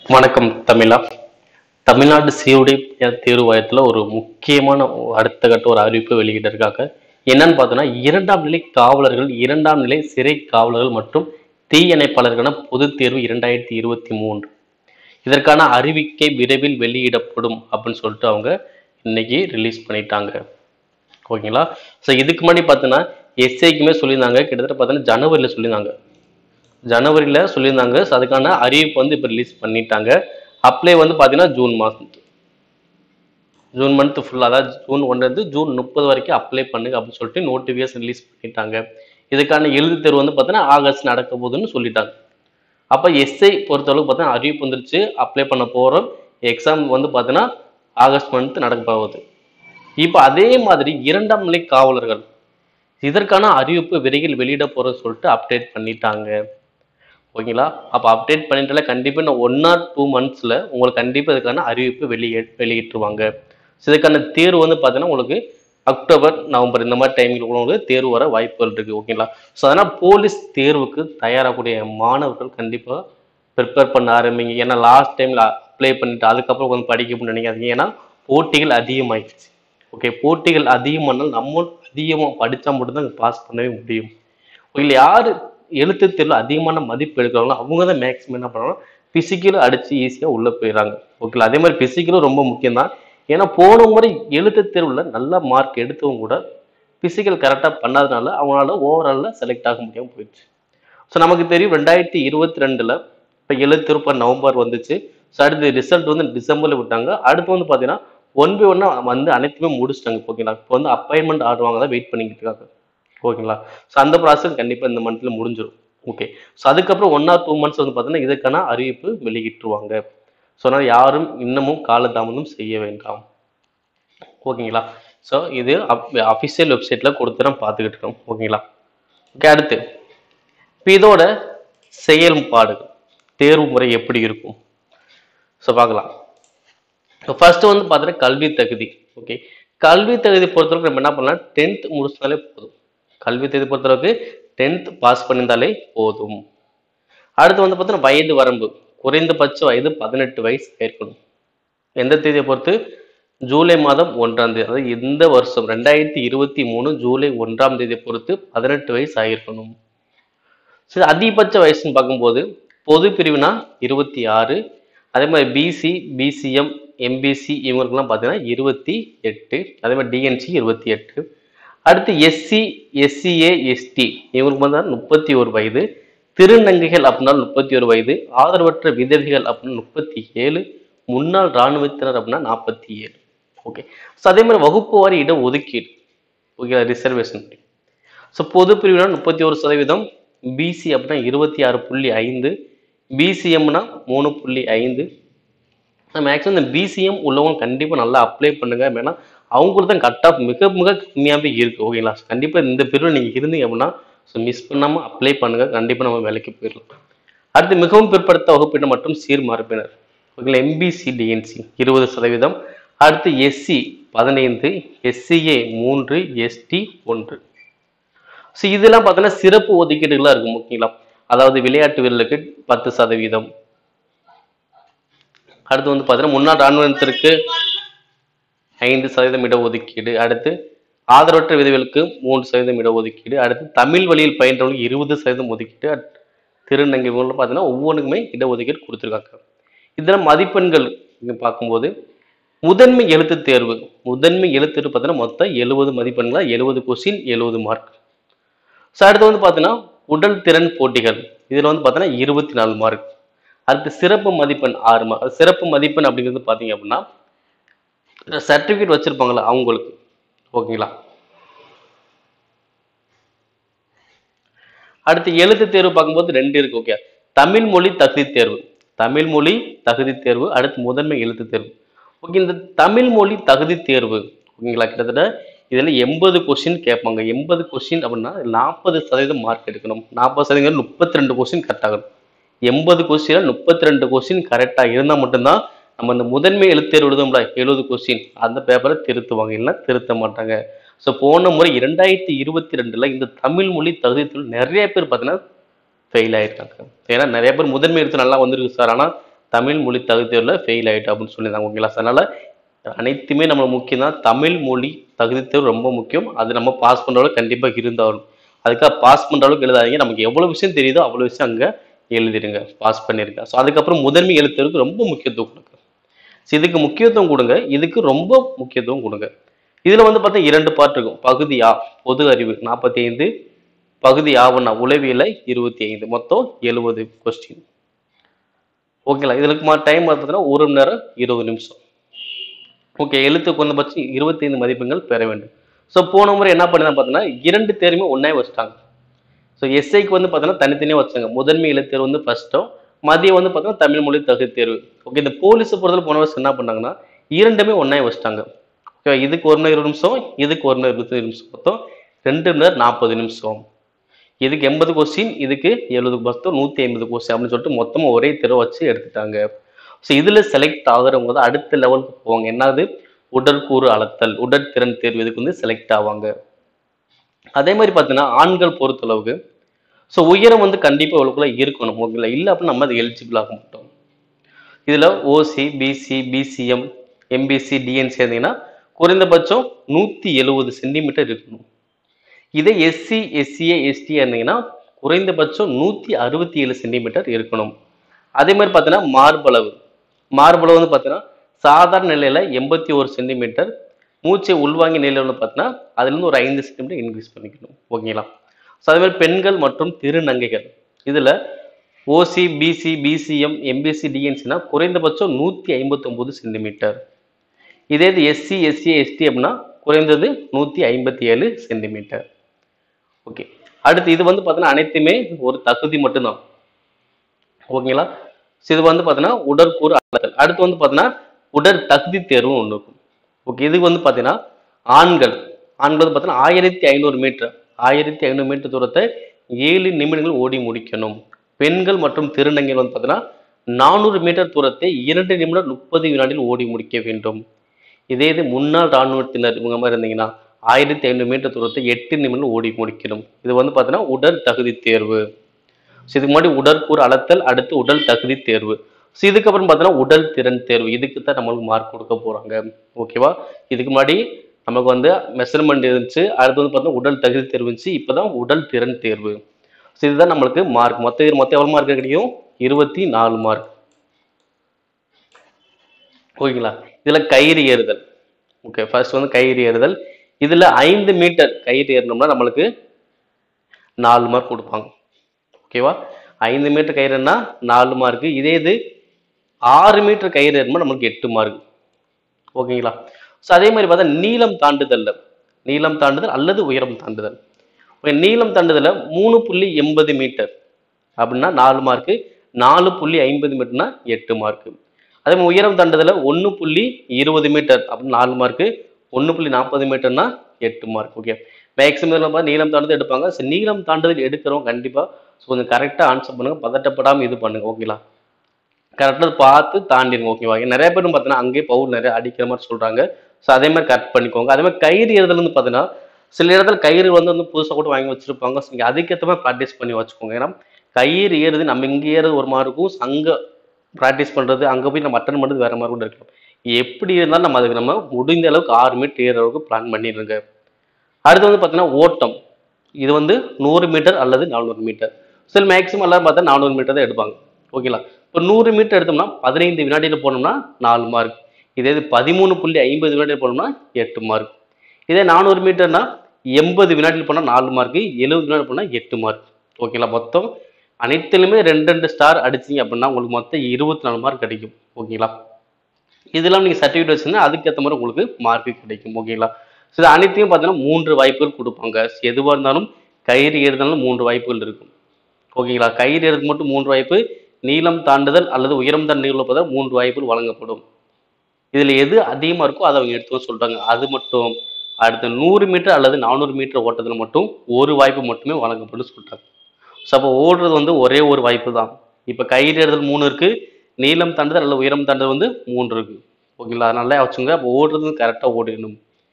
வணக்கம் தமிழா தமிழ்நாடு சிவுடைய தேர்வு வாரியத்தில் ஒரு முக்கியமான அடுத்த கட்ட ஒரு அறிவிப்பு வெளியிட்டிருக்காங்க என்னன்னு பார்த்தோன்னா இரண்டாம் நிலை காவலர்கள் இரண்டாம் நிலை சிறை காவலர்கள் மற்றும் தீயணைப்பாளருக்கான பொதுத் தேர்வு இரண்டாயிரத்தி இருபத்தி மூன்று இதற்கான அறிவிக்கை விரைவில் வெளியிடப்படும் அப்படின்னு சொல்லிட்டு அவங்க இன்னைக்கு ரிலீஸ் பண்ணிட்டாங்க ஓகேங்களா ஸோ இதுக்கு முன்னாடி பார்த்தோன்னா எஸ்ஐக்குமே சொல்லியிருந்தாங்க கிட்டத்தட்ட பார்த்தோன்னா ஜனவரியில் சொல்லியிருந்தாங்க ஜனவரியில் சொல்லியிருந்தாங்க ஸோ அதுக்கான அறிவிப்பு வந்து இப்போ ரிலீஸ் பண்ணிட்டாங்க அப்ளை வந்து பார்த்தீங்கன்னா ஜூன் மாதம் ஜூன் மந்த் ஃபுல்லாக அதாவது ஜூன் ஒன்றுலேருந்து ஜூன் முப்பது வரைக்கும் அப்ளை பண்ணுங்க அப்படின்னு சொல்லிட்டு நோட்டிஃபிகேஷன் ரிலீஸ் பண்ணிட்டாங்க இதுக்கான எழுத்து தேர்வு வந்து பார்த்தீங்கன்னா ஆகஸ்ட் நடக்க போகுதுன்னு சொல்லிட்டாங்க அப்போ எஸ்ஐ பொறுத்தளவுக்கு பார்த்தீங்கன்னா அறிவிப்பு வந்துருச்சு அப்ளை பண்ண போகிறோம் எக்ஸாம் வந்து பார்த்தீங்கன்னா ஆகஸ்ட் மந்த் நடக்க போகுது இப்போ அதே மாதிரி இரண்டாம் நிலை காவலர்கள் இதற்கான அறிவிப்பு விரைவில் வெளியிட போகிறோம்னு சொல்லிட்டு அப்டேட் பண்ணிட்டாங்க ஓகேங்களா அப்போ அப்டேட் பண்ணிட்டால கண்டிப்பாக இன்னும் ஒன் ஆர் டூ மந்த்ஸில் உங்களுக்கு கண்டிப்பாக இதுக்கான அறிவிப்பு வெளியே வெளியிட்டுருவாங்க ஸோ இதுக்கான தேர்வு வந்து பார்த்தீங்கன்னா உங்களுக்கு அக்டோபர் நவம்பர் இந்த மாதிரி டைமில் உங்களுக்கு தேர்வு வர வாய்ப்புகள் இருக்குது ஓகேங்களா ஸோ அதனால் போலீஸ் தேர்வுக்கு தயாராகக்கூடிய மாணவர்கள் கண்டிப்பாக ப்ரிப்பேர் பண்ண ஆரம்பிங்க ஏன்னா லாஸ்ட் டைமில் அப்ளை பண்ணிட்டு அதுக்கப்புறம் வந்து படிக்கணும்னு நினைக்காதீங்க ஏன்னா போட்டிகள் அதிகமாயிடுச்சு ஓகே போட்டிகள் அதிகமானால் நம்ம அதிகமாக படித்தா மட்டும்தான் பாஸ் பண்ணவே முடியும் இல்லை யார் எழுத்து தேர்வில் அதிகமான மதிப்பு எடுக்கிறாங்களோ அவங்க தான் மேக்ஸிமம் என்ன பண்ணுறாங்க ஃபிசிக்கலும் அடித்து ஈஸியாக உள்ளே போயிடறாங்க ஓகேங்களா அதே மாதிரி ஃபிசிக்கலும் ரொம்ப முக்கியம் தான் ஏன்னா போன முறை எழுத்து தேர்வில் நல்ல மார்க் எடுத்தவங்க கூட ஃபிசிக்கல் கரெக்டாக பண்ணாதனால அவங்களால ஓவராலில் செலக்ட் ஆக முடியாமல் போயிடுச்சு ஸோ நமக்கு தெரியும் ரெண்டாயிரத்தி இருபத்தி ரெண்டில் இப்போ எழுத்து இப்போ நவம்பர் வந்துச்சு ஸோ அடுத்து ரிசல்ட் வந்து டிசம்பரில் விட்டாங்க அடுத்து வந்து பார்த்தீங்கன்னா ஒன் பை ஒன்னாக வந்து அனைத்துமே முடிச்சிட்டாங்க ஓகேங்களா இப்போ வந்து அப்பாயின்மெண்ட் ஆடுவாங்க தான் வெயிட் பண்ணிக்கிட்டு இருக்காங்க ஓகேங்களா ஸோ அந்த ப்ராசஸ் கண்டிப்பாக இந்த மந்த்தில் முடிஞ்சிடும் ஓகே ஸோ அதுக்கப்புறம் ஒன் ஆர் டூ மந்த்ஸ் வந்து பார்த்தீங்கன்னா இதுக்கான அறிவிப்பு வெளியிட்டுருவாங்க ஸோ அதனால் யாரும் இன்னமும் காலதாமதம் செய்ய வேண்டாம் ஓகேங்களா ஸோ இது அஃபிஷியல் வெப்சைட்டில் கொடுத்து நம்ம பார்த்துக்கிட்டு இருக்கோம் ஓகேங்களா ஓகே அடுத்து இப்போ இதோட செயல்பாடுகள் தேர்வு முறை எப்படி இருக்கும் ஸோ பார்க்கலாம் ஸோ ஃபர்ஸ்ட் வந்து பார்த்தீங்கன்னா கல்வி தகுதி ஓகே கல்வி தகுதி பொறுத்தவரைக்கும் நம்ம என்ன பண்ணலாம் டென்த் முடிச்சிருந்தாலே போதும் கல்வி தகுதி பொறுத்தளவுக்கு டென்த் பாஸ் பண்ணியிருந்தாலே போதும் அடுத்து வந்து பார்த்தீங்கன்னா வயது வரம்பு குறைந்தபட்ச வயது பதினெட்டு வயசு இருக்கணும் எந்த தேதியை பொறுத்து ஜூலை மாதம் ஒன்றாம் தேதி அதாவது இந்த வருஷம் ரெண்டாயிரத்தி இருபத்தி மூணு ஜூலை ஒன்றாம் தேதியை பொறுத்து பதினெட்டு வயசு ஆகிருக்கணும் சரி அதிகபட்ச வயசுன்னு பார்க்கும்போது பொது பிரிவுனா இருபத்தி ஆறு அதே மாதிரி பிசி பிசிஎம் எம்பிசி இவங்களுக்குலாம் பார்த்தீங்கன்னா இருபத்தி எட்டு அதே மாதிரி டிஎன்சி இருபத்தி எட்டு அடுத்து எஸ்சி எஸ்சிஏ எஸ்டி இவங்களுக்கு வந்து முப்பத்தி ஒரு வயது திருநங்கைகள் அப்படின்னா முப்பத்தி ஒரு வயது ஆதரவற்ற விதவிகள் அப்படின்னா முப்பத்தி ஏழு முன்னாள் இராணுவத்தினர் அப்படின்னா நாற்பத்தி ஏழு ஓகே ஸோ அதே மாதிரி வகுப்பு வாரி இட ஒதுக்கீடு ஓகே ரிசர்வேஷன் ஸோ பொது பிரிவுனா முப்பத்தி ஒரு சதவீதம் பிசி அப்படின்னா இருபத்தி ஆறு புள்ளி ஐந்து பிசிஎம்னா மூணு புள்ளி ஐந்து மேக்ஸிமம் இந்த பிசிஎம் உள்ளவங்க கண்டிப்பாக நல்லா அப்ளை பண்ணுங்க ஏன்னா அவங்களுக்கு தான் கட் ஆஃப் மிக மிக கம்மியாகவே இருக்குது ஓகேங்களா கண்டிப்பாக இந்த பிரிவில் நீங்கள் இருந்தீங்க அப்படின்னா ஸோ மிஸ் பண்ணாமல் அப்ளை பண்ணுங்க கண்டிப்பாக நம்ம வேலைக்கு போயிடலாம் அடுத்து மிகவும் பிற்படுத்த வகுப்பினர் மற்றும் சீர்மரப்பினர் ஓகேங்களா எம்பிசி டிஎன்சி இருபது சதவீதம் அடுத்து எஸ்சி பதினைந்து எஸ்சிஏ மூன்று எஸ்டி ஒன்று ஸோ இதெல்லாம் பார்த்தீங்கன்னா சிறப்பு ஒதுக்கீடுகளாக இருக்கும் ஓகேங்களா அதாவது விளையாட்டு வீரர்களுக்கு பத்து சதவீதம் அடுத்து வந்து பார்த்தீங்கன்னா முன்னாள் ராணுவத்திற்கு ஐந்து சதவீதம் இடஒதுக்கீடு அடுத்து ஆதரவற்ற விதவிகளுக்கு மூன்று சதவீதம் இடஒதுக்கீடு அடுத்து தமிழ் வழியில் பயின்றவங்களுக்கு இருபது சதவீதம் ஒதுக்கீடு அடுத்து திருநங்கை பார்த்தீங்கன்னா ஒவ்வொன்றுக்குமே இடஒதுக்கீடு கொடுத்துருக்காங்க இதில் மதிப்பெண்கள் இங்கே பார்க்கும்போது முதன்மை எழுத்து தேர்வு முதன்மை எழுத்து தேர்வு பார்த்தீங்கன்னா மொத்தம் எழுபது மதிப்பெண்களா எழுபது கொஸ்டின் எழுபது மார்க் ஸோ அடுத்து வந்து பார்த்தீங்கன்னா உடல் திறன் போட்டிகள் இதில் வந்து பார்த்தீங்கன்னா இருபத்தி நாலு மார்க் அடுத்து சிறப்பு மதிப்பெண் ஆறு மார்க் சிறப்பு மதிப்பெண் அப்படிங்கிறது பார்த்தீங்க அப்படின்னா சர்டிஃபிகேட் வச்சிருப்பாங்களா அவங்களுக்கு ஓகேங்களா அடுத்து எழுத்து தேர்வு பார்க்கும்போது ரெண்டு இருக்கு ஓகே தமிழ் மொழி தகுதி தேர்வு தமிழ் மொழி தகுதி தேர்வு அடுத்து முதன்மை எழுத்து தேர்வு ஓகே இந்த தமிழ் மொழி தகுதி தேர்வு ஓகேங்களா கிட்டத்தட்ட இதில் எண்பது கொஸ்டின் கேட்பாங்க எண்பது கொஸ்டின் அப்படின்னா நாற்பது சதவீதம் மார்க் எடுக்கணும் நாற்பது சதவீதம் முப்பத்தி ரெண்டு கொஸ்டின் கரெக்ட் ஆகணும் எண்பது கொஸ்டினில் முப்பத்தி ரெண்டு கொஸ்டின் கரெக்டாக இருந்தால் மட்டும்தான் நம்ம இந்த முதன்மை எழுத்தேர்வு எழுதும்ல எழுபது கொஸ்டின் அந்த பேப்பரை திருத்துவாங்க இல்லைன்னா திருத்த மாட்டாங்க ஸோ போன முறை இரண்டாயிரத்தி இருபத்தி ரெண்டில் இந்த தமிழ் மொழி தகுதி தேர்வு நிறைய பேர் பார்த்தீங்கன்னா ஃபெயில் ஆயிருக்காங்க ஏன்னா நிறைய பேர் முதன்மை எழுத்து நல்லா வந்திருக்கு சார் ஆனால் தமிழ் மொழி தகுதி தேர்வில் ஃபெயில் ஆயிட்டு அப்படின்னு சொல்லியிருந்தாங்க ஓகேங்களா So, அதனால அனைத்துமே நம்ம முக்கியம் தான் தமிழ் மொழி தகுதி தேர்வு ரொம்ப முக்கியம் அது நம்ம பாஸ் பண்ற அளவுக்கு கண்டிப்பா இருந்தாலும் அதுக்காக பாஸ் பண்ற அளவுக்கு எழுதாதீங்க நமக்கு எவ்வளவு விஷயம் தெரியுதோ அவ்வளவு விஷயம் அங்க எழுதிருங்க பாஸ் பண்ணிருங்க ஸோ அதுக்கப்புறம் முதன்மை எழுத்துறதுக்கு ரொம்ப முக்கியத்துவம் கொடுங்க So, இதுக்கு முக்கியத்துவம் கொடுங்க இதுக்கு ரொம்ப முக்கியத்துவம் கொடுங்க இதுல வந்து பார்த்தா இரண்டு பார்ட் இருக்கும் பகுதி ஆ பொது அறிவு நாற்பத்தி ஐந்து பகுதி ஆவணா உளவியல இருபத்தி ஐந்து மொத்தம் எழுபது கொஸ்டின் ஓகேங்களா இதுக்கு டைம் பார்த்தீங்கன்னா ஒரு மணி நேரம் இருபது நிமிஷம் ஓகே எழுத்து குறைந்தபட்சம் இருபத்தைந்து மதிப்பெண்கள் பெற வேண்டும் ஸோ போன முறை என்ன பண்ணி பார்த்தீங்கன்னா இரண்டு தேர்வுமே ஒன்றே வச்சுட்டாங்க ஸோ எஸ்ஐக்கு வந்து பார்த்தீங்கன்னா தனித்தனியாக வச்சாங்க முதன்மை எழுத்தேர்வு வந்து ஃபர்ஸ்ட்டும் மதியம் வந்து பார்த்தீங்கன்னா தமிழ் மொழி தகுதி தேர்வு ஓகே இந்த போலீஸை பொறுத்தவரை போன வருஷம் என்ன பண்ணாங்கன்னா இரண்டுமே ஒன்றே வச்சுட்டாங்க ஓகே இதுக்கு ஒரு மணி இருபது நிமிஷம் இதுக்கு ஒரு மணி இருபத்தி நிமிஷம் மொத்தம் ரெண்டு மணி நேரம் நாற்பது நிமிஷம் இதுக்கு எண்பது கொஸ்டின் இதுக்கு எழுபது மொத்தம் நூற்றி ஐம்பது கொஸ்டின் அப்படின்னு சொல்லிட்டு மொத்தமாக ஒரே தெருவை வச்சு எடுத்துட்டாங்க ஸோ இதில் செலக்ட் ஆகுறவங்க தான் அடுத்த லெவலுக்கு போவாங்க என்னது உடற்கூறு அளத்தல் உடற்திறன் தேர்வு இதுக்கு வந்து செலக்ட் ஆவாங்க அதே மாதிரி பார்த்தீங்கன்னா ஆண்கள் பொறுத்தளவுக்கு ஸோ உயரம் வந்து கண்டிப்பாக இவ்வளோக்குள்ள இருக்கணும் ஓகேங்களா இல்லை அப்படின்னா நம்ம அது எலிஜிபிள் ஆக மாட்டோம் இதில் OC BC BCM MBC DN சேர்ந்தீங்கன்னா குறைந்தபட்சம் நூற்றி எழுபது சென்டிமீட்டர் இருக்கணும் இதே எஸ்சி எஸ்சிஏ எஸ்டி இருந்தீங்கன்னா குறைந்தபட்சம் நூற்றி அறுபத்தி ஏழு சென்டிமீட்டர் இருக்கணும் அதே மாதிரி பார்த்தீங்கன்னா மார்பளவு மார்பளவு வந்து பார்த்தீங்கன்னா சாதாரண நிலையில் எண்பத்தி ஒரு சென்டிமீட்டர் மூச்சை உள்வாங்கி நிலையில் வந்து பார்த்தீங்கன்னா அதுலேருந்து ஒரு ஐந்து சென்டிமீட்டர் இன்க்ரீஸ் பண்ணிக்கணும் ஓகேங்களா ஸோ அதே மாதிரி பெண்கள் மற்றும் திருநங்கைகள் இதில் ஓசி பிசி பிசிஎம் எம்பிசி டிஎன்சினா குறைந்தபட்சம் நூற்றி ஐம்பத்தொம்போது சென்டிமீட்டர் இதே இது எஸ்சி எஸ்சி எஸ்டி அப்படின்னா குறைந்தது நூற்றி ஐம்பத்தி ஏழு சென்டிமீட்டர் ஓகே அடுத்து இது வந்து பார்த்தீங்கன்னா அனைத்துமே ஒரு தகுதி மட்டும்தான் ஓகேங்களா So இது வந்து பார்த்தீங்கன்னா உடற்கூறு அளத்தல் அடுத்து வந்து பார்த்தீங்கன்னா உடல் தகுதி தேர்வு ஒன்று இருக்கும் ஓகே இதுக்கு வந்து பார்த்தீங்கன்னா ஆண்கள் ஆண்கள் வந்து பார்த்தீங்கன்னா ஆயிரத்தி ஐநூறு மீட்டர் ஆயிரத்தி ஐநூறு மீட்டர் தூரத்தை ஏழு நிமிடங்கள் ஓடி முடிக்கணும் பெண்கள் மற்றும் திருநங்கைகள் வந்து பார்த்தீங்கன்னா நானூறு மீட்டர் தூரத்தை இரண்டு நிமிடம் முப்பது வினாடியில் ஓடி முடிக்க வேண்டும் இதே இது முன்னாள் இராணுவத்தினர் இவங்க மாதிரி இருந்தீங்கன்னா ஆயிரத்தி ஐநூறு மீட்டர் தூரத்தை எட்டு நிமிடம் ஓடி முடிக்கணும் இது வந்து பார்த்தீங்கன்னா உடல் தகுதி தேர்வு ஸோ இதுக்கு முன்னாடி உடற்கூறு அளத்தல் அடுத்து உடல் தகுதி தேர்வு ஸோ இதுக்கப்புறம் பார்த்தீங்கன்னா உடல் திறன் தேர்வு இதுக்கு தான் நம்மளுக்கு மார்க் கொடுக்க போறாங்க ஓகேவா இதுக்கு முன்னாடி நமக்கு வந்து மெஷர்மெண்ட் இருந்துச்சு அடுத்து வந்து பார்த்தீங்கன்னா உடல் தகுதி தேர்வு இருந்துச்சு இப்போதான் உடல் திறன் தேர்வு ஸோ இதுதான் நம்மளுக்கு மார்க் மொத்த இது மொத்தம் எவ்வளோ மார்க் கிடைக்கும் இருபத்தி நாலு மார்க் ஓகேங்களா இதுல கயிறு ஏறுதல் ஓகே ஃபர்ஸ்ட் வந்து கயிறு ஏறுதல் இதுல ஐந்து மீட்டர் கயிறு ஏறினோம்னா நம்மளுக்கு நாலு மார்க் கொடுப்பாங்க ஓகேவா ஐந்து மீட்டர் கயிறுனா நாலு மார்க் இதே இது ஆறு மீட்டர் கயிறு ஏறினா நம்மளுக்கு எட்டு மார்க் ஓகேங்களா ஸோ அதே மாதிரி பார்த்தா நீளம் தாண்டுதல்ல நீளம் தாண்டுதல் அல்லது உயரம் தாண்டுதல் ஓகே நீளம் தாண்டுதல்ல மூணு புள்ளி எண்பது மீட்டர் அப்படின்னா நாலு மார்க்கு நாலு புள்ளி ஐம்பது மீட்டர்னா எட்டு மார்க்கு அதே மாதிரி உயரம் தாண்டுதல ஒன்று புள்ளி இருபது மீட்டர் அப்படின்னு நாலு மார்க்கு ஒன்று புள்ளி நாற்பது மீட்டர்னா எட்டு மார்க் ஓகே மேக்ஸிமம் நம்ம நீளம் தாண்டுதல் எடுப்பாங்க ஸோ நீளம் தாண்டுதல் எடுக்கிறவங்க கண்டிப்பாக ஸோ கொஞ்சம் கரெக்டாக ஆன்சர் பண்ணுங்க பதட்டப்படாமல் இது பண்ணுங்க ஓகேங்களா கரெக்டாக பார்த்து தாண்டிடுங்க ஓகேவா ஏன்னா நிறைய பேரும் பார்த்தீங்கன்னா அங்கேயே பவுல் நிறைய அடிக்கிற மாதிரி சொல்கிறாங்க ஸோ அதே மாதிரி கரெக்ட் பண்ணிக்கோங்க அதே மாதிரி கயிறு ஏறுதல் வந்து பார்த்தீங்கன்னா சில இடத்துல கயிறு வந்து வந்து புதுசாக கூட வாங்கி வச்சிருப்பாங்க ஸோ நீங்கள் அதுக்கேற்ற மாதிரி ப்ராக்டிஸ் பண்ணி வச்சுக்கோங்க ஏன்னா கயிறு ஏறுது நம்ம இங்கே ஏறுறது ஒரு மாதிரி இருக்கும் அங்கே ப்ராக்டிஸ் பண்ணுறது அங்கே போய் நம்ம அட்டன் பண்ணுறது வேற மாதிரி கூட இருக்கலாம் எப்படி இருந்தாலும் நம்ம அதுக்கு நம்ம முடிந்த அளவுக்கு ஆறு மீட்டர் ஏற அளவுக்கு பிளான் பண்ணிடுங்க அடுத்து வந்து பார்த்தீங்கன்னா ஓட்டம் இது வந்து நூறு மீட்டர் அல்லது நானூறு மீட்டர் சில மேக்ஸிமம் எல்லாரும் பார்த்தா நானூறு மீட்டர் தான் எடுப்பாங்க ஓகேங்களா இப்போ நூறு மீட்டர் எடுத்தோம்னா பதினைந்து வினாடியில் போனோம்னா நாலு மார்க் இதே இது பதிமூணு புள்ளி ஐம்பது வினாடியில் போனோம்னா எட்டு மார்க் இதே நானூறு மீட்டர்னா எண்பது வினாடியில் போனால் நாலு மார்க் எழுபது வினாடி போனால் எட்டு மார்க் ஓகேங்களா மொத்தம் அனைத்திலுமே ரெண்டு ரெண்டு ஸ்டார் அடிச்சீங்க அப்படின்னா உங்களுக்கு மொத்தம் இருபத்தி நாலு மார்க் கிடைக்கும் ஓகேங்களா இதெல்லாம் நீங்கள் சர்டிஃபிகேட் வச்சுருந்தா அதுக்கேற்ற மாதிரி உங்களுக்கு மார்க் கிடைக்கும் ஓகேங்களா ஸோ இது அனைத்தையும் பார்த்தீங்கன்னா மூன்று வாய்ப்புகள் கொடுப்பாங்க எதுவாக இருந்தாலும் கயிறு ஏறுதலும் மூன்று வாய்ப்புகள் இருக்கும் ஓகேங்களா கயிறு ஏறுறது மட்டும் மூன்று வாய்ப்பு நீளம் தாண்டுதல் அல்லது உயரம் தாண்டுதல் பார்த்தா மூன்று வாய்ப்புகள் வழங்கப்படும் இதில் எது அதிகமாக இருக்கோ அதை அவங்க எடுத்து சொல்கிறாங்க அது மட்டும் அடுத்து நூறு மீட்டர் அல்லது நானூறு மீட்டர் ஓட்டத்தில் மட்டும் ஒரு வாய்ப்பு மட்டுமே வழங்கப்படும் சொல்கிறாங்க ஸோ அப்போ ஓடுறது வந்து ஒரே ஒரு வாய்ப்பு தான் இப்போ கயிறு ஏறுதல் மூணு இருக்கு நீளம் தாண்டுதல் அல்லது உயரம் தாண்டுதல் வந்து மூன்று இருக்கு ஓகேங்களா அதனால வச்சுங்க அப்போ ஓடுறது கரெக்டாக ஓடிடணும்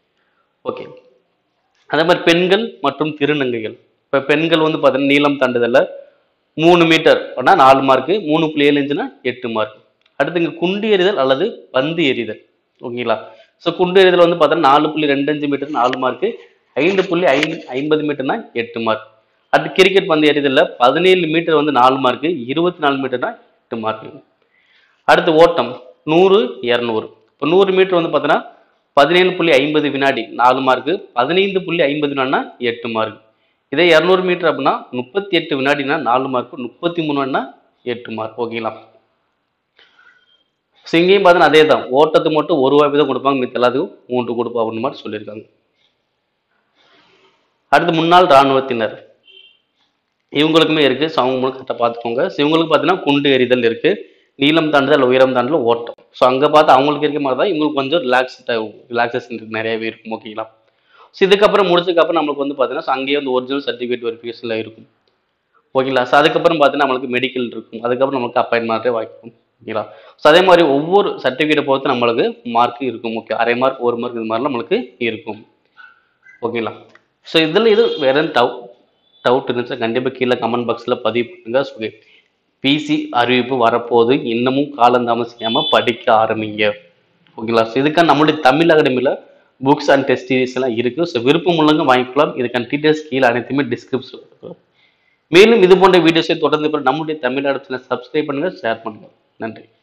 ஓகே அதே மாதிரி பெண்கள் மற்றும் திருநங்கைகள் இப்போ பெண்கள் வந்து பார்த்தீங்கன்னா நீளம் தாண்டுதல்ல மூணு மீட்டர் அப்படின்னா நாலு மார்க்கு மூணு புள்ளி ஏழு இன்ச்சுனா எட்டு மார்க் அடுத்து இங்க குண்டு எறிதல் அல்லது பந்து எறிதல் ஓகேங்களா ஸோ குண்டு எறிதல் வந்து பார்த்தோன்னா நாலு புள்ளி ரெண்டு அஞ்சு மீட்டர் நாலு மார்க்கு ஐந்து புள்ளி ஐ ஐம்பது மீட்டர்னா எட்டு மார்க் அடுத்து கிரிக்கெட் பந்து எறிதலில் பதினேழு மீட்டர் வந்து நாலு மார்க்கு இருபத்தி நாலு மீட்டர்னா எட்டு மார்க்கு அடுத்து ஓட்டம் நூறு இரநூறு இப்போ நூறு மீட்டர் வந்து பார்த்தோன்னா பதினேழு புள்ளி ஐம்பது வினாடி நாலு மார்க்கு பதினைந்து புள்ளி ஐம்பது வினாடினா எட்டு மார்க் இதே இரநூறு மீட்டர் அப்படின்னா முப்பத்தி எட்டு வினாடினா நாலு மார்க்கு முப்பத்தி மூணுனா எட்டு மார்க் ஓகேங்களா ஸோ இங்கேயும் பார்த்தீங்கன்னா அதே தான் ஓட்டத்துக்கு மட்டும் ஒரு வாய்ப்பு தான் கொடுப்பாங்க மித்த எல்லாத்துக்கும் மூன்று கொடுப்போம் அப்படின்னு மாதிரி சொல்லியிருக்காங்க அடுத்து முன்னாள் இராணுவத்தினர் இவங்களுக்குமே இருக்கு ஸோ அவங்க மூலம் கரெக்டாக பார்த்துக்கோங்க ஸோ இவங்களுக்கு பார்த்தீங்கன்னா குண்டு எறிதல் இருக்கு நீளம் தாண்டுதல் உயரம் தாண்டுதல் ஓட்டம் ஸோ அங்கே பார்த்து அவங்களுக்கு இருக்க மாதிரி தான் இவங்களுக்கு கொஞ்சம் ரிலாக்ஸ் ரிலாக்ஸேஷன் இருக்கு நிறையவே இருக்கும் ஓகேங்களா ஸோ இதுக்கப்புறம் முடிச்சதுக்கப்புறம் நம்மளுக்கு வந்து பார்த்தீங்கன்னா so அங்கேயே வந்து ஒரிஜினல் சர்டிஃபிகேட் வெரிஃபிகேஷனில் இருக்கும் ஓகேங்களா ஸோ அதுக்கப்புறம் பார்த்தீங்கன்னா நம்மளுக்கு மெடிக்கல் இருக்கும் அதுக்கப்புறம் நம்மளுக்கு அப்பாயின்மெண்ட்டே வாய்க்கும் ஓகேங்களா ஸோ அதே மாதிரி ஒவ்வொரு சர்டிஃபிகேட்டை பொறுத்து நம்மளுக்கு மார்க் இருக்கும் ஓகே அரை மார்க் ஒரு மார்க் இது மாதிரிலாம் நம்மளுக்கு இருக்கும் ஓகேங்களா ஸோ இதில் இது வேற எதுவும் டவு டவுட் இருந்துச்சுன்னா கண்டிப்பாக கீழே கமெண்ட் பாக்ஸில் பதிவு பண்ணுங்க ஸோ பிசி அறிவிப்பு வரப்போகுது இன்னமும் காலம் செய்யாமல் படிக்க ஆரம்பிங்க ஓகேங்களா ஸோ இதுக்கான நம்மளுடைய தமிழ் அகாடமியில் புக்ஸ் அண்ட் டெஸ்ட் சீரிஸ் எல்லாம் இருக்குது ஸோ விருப்பம் உள்ளவங்க வாங்கிக்கலாம் இதுக்கான டீட்டெயில்ஸ் கீழே அனைத்துமே டிஸ்கிரிப்ஷன் மேலும் இது போன்ற வீடியோஸை தொடர்ந்து பெற நம்முடைய தமிழ் சேனல் சப்ஸ்கிரைப் பண்ணுங்க ஷேர் பண்ணுங்க நன்றி